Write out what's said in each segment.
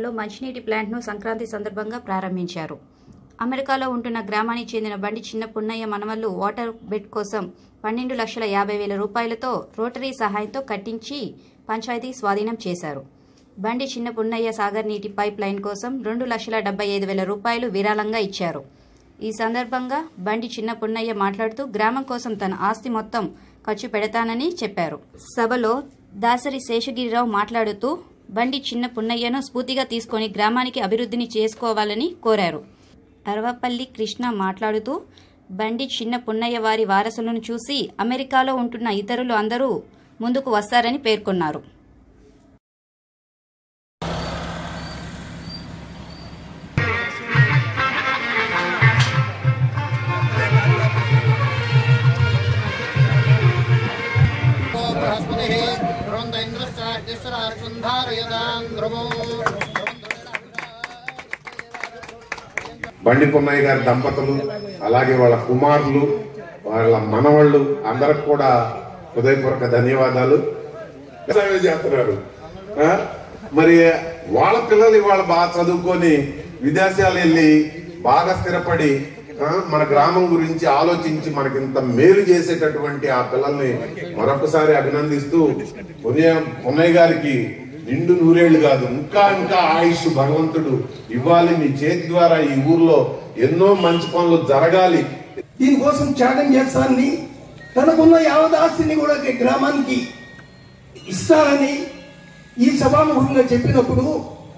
జిల్లాలో మంచినీటి ప్లాంట్ను సంక్రాంతి సందర్భంగా ప్రారంభించారు అమెరికాలో ఉంటున్న గ్రామానికి చెందిన బండి చిన్న పున్నయ్య మనవళ్లు వాటర్ బెడ్ కోసం పన్నెండు లక్షల యాభై వేల రూపాయలతో రోటరీ సహాయంతో కట్టించి పంచాయతీ స్వాధీనం చేశారు బండి చిన్న పున్నయ్య సాగర్ నీటి పైప్ లైన్ కోసం రెండు లక్షల డెబ్బై ఐదు వేల రూపాయలు విరాళంగా ఇచ్చారు ఈ సందర్భంగా బండి చిన్న పున్నయ్య మాట్లాడుతూ గ్రామం కోసం తన ఆస్తి మొత్తం ఖర్చు పెడతానని చెప్పారు సభలో దాసరి శేషగిరిరావు మాట్లాడుతూ బండి చిన్న పున్నయ్యను స్ఫూర్తిగా తీసుకొని గ్రామానికి అభివృద్ధిని చేసుకోవాలని కోరారు అరవపల్లి కృష్ణ మాట్లాడుతూ బండి చిన్న పున్నయ్య వారి వారసులను చూసి అమెరికాలో ఉంటున్న ఇతరులు అందరూ ముందుకు వస్తారని పేర్కొన్నారు బృహస్పతి బృంద ఇంద్రశ్చార్యశ్వరాక్షుంధారయదాం ధ్రువో బండి పొన్నయ్య గారి దంపతులు అలాగే వాళ్ళ కుమారులు వాళ్ళ మనవళ్ళు అందరికి కూడా హృదయపూర్వక ధన్యవాదాలు వ్యవసాయం చేస్తున్నారు ఆ? మరి వాళ్ళ పిల్లలు ఇవాళ బాగా చదువుకొని విదేశాలు వెళ్ళి బాగా స్థిరపడి ఆ, మన గ్రామం గురించి ఆలోచించి మనకి ఇంత మేలు చేసేటటువంటి ఆ పిల్లల్ని మరొకసారి అభినందిస్తూ పుణ్య పున్నయ్య గారికి నిండు నూరేళ్లు కాదు ఇంకా ఇంకా ఆయుష్ భగవంతుడు ఇవ్వాలి మీ చేతి ద్వారా ఈ ఊర్లో ఎన్నో మంచి పనులు జరగాలి దీనికోసం త్యాగం చేస్తానని తనకున్న యావత్ ఆస్తిని కూడా ఈ గ్రామానికి ఇస్తానని ఈ సభాముఖంగా చెప్పినప్పుడు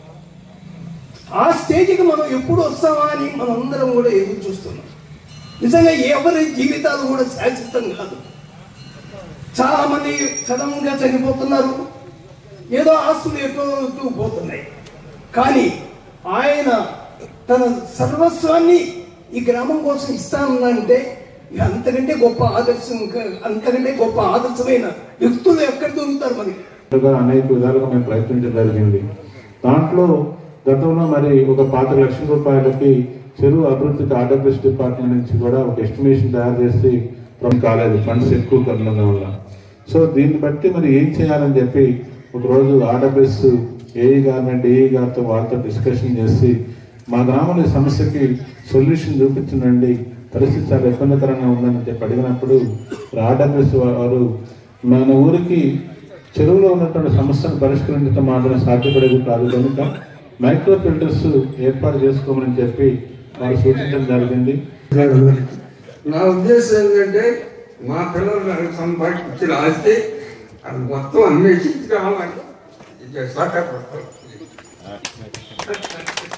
ఆ స్టేజ్కి మనం ఎప్పుడు వస్తామా అని మనందరం కూడా ఎదురు చూస్తున్నాం నిజంగా ఎవరి జీవితాలు కూడా శాశ్వతం కాదు చాలా మంది సడన్గా చనిపోతున్నారు ఏదో ఆస్తులు ఎక్కువ పోతున్నాయి కానీ ఆయన తన సర్వస్వాన్ని ఈ గ్రామం కోసం ఇస్తానంటే ఇక అంతకంటే గొప్ప ఆదర్శం ఇంకా- అంతకంటే గొప్ప ఆదర్శమైన వ్యక్తులు ఎక్కడ దొరుకుతారు మనకి విధాలుగా అనేక విధాలుగా మేము ప్రయత్నించడం జరిగింది దాంట్లో గతంలో మరి ఒక పాతిక లక్షల రూపాయలకి చెరువు అభివృద్ధికి ఆర్డబ్ల్యూఎస్ డిపార్ట్మెంట్ నుంచి కూడా ఒక ఎస్టిమేషన్ తయారు చేసి from కాలేదు ఫండ్స్ ఎక్కువ కట్టడం వల్ల సో దీన్ని బట్టి మరి ఏం చేయాలని చెప్పి ఒక రోజు ఆర్డబ్ల్యూఎస్ ఏఈ గారిని డిఈ గారితో వాళ్ళతో డిస్కషన్ చేసి మా గ్రామంలో ఈ సమస్యకి సొల్యూషన్ చూపించండి పరిస్థితి చాలా ఇబ్బందికరంగా ఉందని చెప్పి అడిగినప్పుడు ఆర్డబ్ల్యూఎస్ వారు మన ఊరికి చెరువులో ఉన్నటువంటి సమస్యను పరిష్కరించడం మాత్రం సాధ్యపడేది కాదు కనుక మైక్రో ఫిల్టర్స్ ఏర్పాటు చేసుకోమని చెప్పి వారు సూచించడం జరిగింది నా ఉద్దేశం ఏంటంటే మా పిల్లలు నాకు సంపాదించిన ఆస్తి అది మొత్తం అన్వేషించి రావాలి ఇది సహకారం